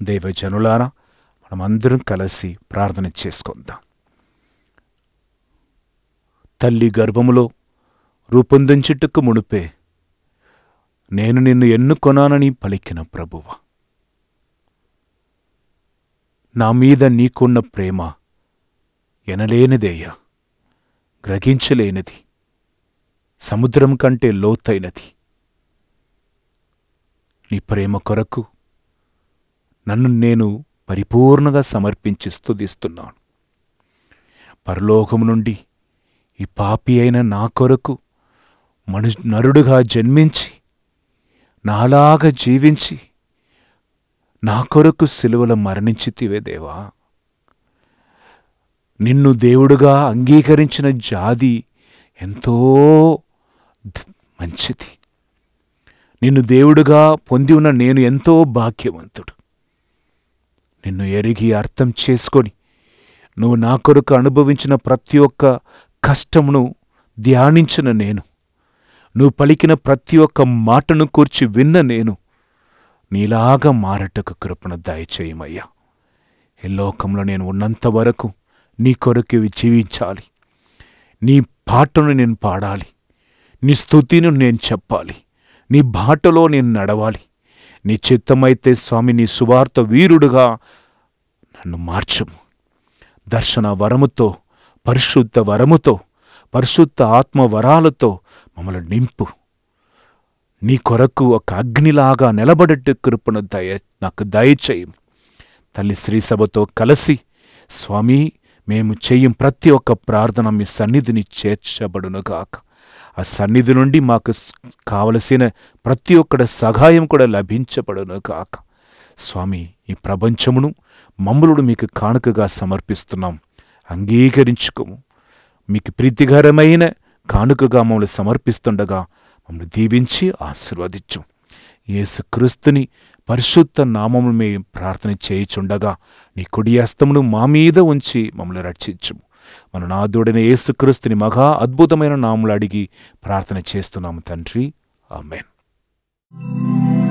దైవజనులారా మనమందరం కలిసి ప్రార్థన చేసుకుందాం తల్లి గర్భములో రూపొందించుటకు మునుపే నేను నిన్ను ఎన్నుకొనానని పలికిన ప్రభువ నా మీద నీకున్న ప్రేమ ఎనలేనిదేయ్యా గ్రహించలేనిది సముద్రం కంటే లోతైనది నీ ప్రేమ కొరకు నన్ను నేను పరిపూర్ణంగా సమర్పించి స్తుతిస్తున్నాను పరలోకము నుండి ఈ పాపి అయిన నా కొరకు మను నరుడుగా జన్మించి నాలాగా జీవించి నా కొరకు సిలువల మరణించితివే దేవా నిన్ను దేవుడుగా అంగీకరించిన జాతి ఎంతో ధ- మంచిది నిన్ను దేవుడుగా పొంది ఉన్న నేను ఎంతో భాగ్యవంతుడు నిన్ను ఎరిగి అర్థం చేసుకొని నువ్వు నా కొరకు అనుభవించిన ప్రతి ఒక్క కష్టమును ధ్యానించిన నేను నువ్వు పలికిన ప్రతి ఒక్క మాటను కూర్చి విన్న నేను నీలాగా మారటకు కృపణ దయచేయమయ్యా ఈ లోకంలో నేను ఉన్నంత వరకు నీ కొరకు జీవించాలి నీ పాటను నేను పాడాలి నీ స్తుతిని నేను చెప్పాలి నీ బాటలో నేను నడవాలి నీ చిత్తమైతే స్వామి నీ సువార్త వీరుడుగా నన్ను మార్చము దర్శన వరముతో పరిశుద్ధ వరముతో పరిశుద్ధ ఆత్మ వరాలతో మమ్మల్ని నింపు నీ కొరకు ఒక అగ్నిలాగా నిలబడట్టు కృపణ దయ నాకు దయచేయం తల్లి శ్రీసభతో కలిసి స్వామి మేము చెయ్యం ప్రతి ఒక్క ప్రార్థన మీ సన్నిధిని చేర్చబడునుగాక ఆ సన్నిధి నుండి మాకు స్- కావలసిన ప్రతి ఒక్కడి సహాయం కూడా లభించబడునుగాక స్వామి ఈ ప్రపంచమును మమ్ములను మీకు కానుకగా సమర్పిస్తున్నాం అంగీకరించుకోము మీకు ప్రీతికరమైన కానుకగా మమ్మల్ని సమర్పిస్తుండగా మమ్మల్ని దీవించి ఆశీర్వదించు యేసుక్రీస్తుని పరిశుద్ధ నామమును మేము ప్రార్థన చేయుచుండగా నీ కుడి హస్తమును మా మీద ఉంచి మమ్మల్ని రక్షించుము మన నాదుడైన యేసుక్రీస్తుని మహా అద్భుతమైన నాములు అడిగి ప్రార్థన చేస్తున్నాము తండ్రి ఆమెన్